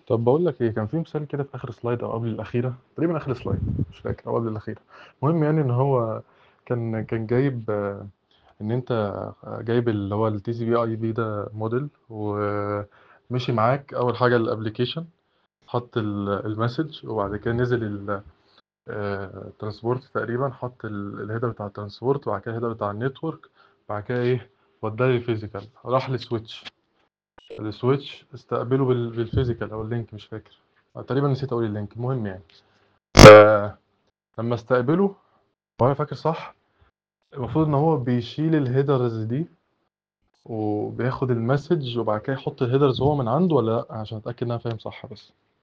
طب بقول لك ايه كان في مثال كده في اخر سلايد او قبل الاخيره تقريبا اخر سلايد مش فاكر او قبل الاخيره المهم يعني ان هو كان كان جايب آه، ان انت آه، جايب اللي هو التي سي بي اي بي ده موديل ومشي معاك اول حاجه الابلكيشن حط ال- المسج وبعد كده نزل الترانسبورت تقريبا حط ال- الهيدر بتاع الترانسبورت وبعد كده الهيدر بتاع النتورك بعد كده ايه وداه للفيزيكال راح للسويتش السويتش استقبله بال- بالفيزيكال او اللينك مش فاكر آه، تقريبا نسيت اقول اللينك المهم يعني آه، لما استقبله وانا فاكر صح المفروض ان هو بيشيل الهيدرز دي وبياخد المسج وبعد كده يحط الهيدرز هو من عنده ولا لا عشان اتاكد ان انا فاهم صح بس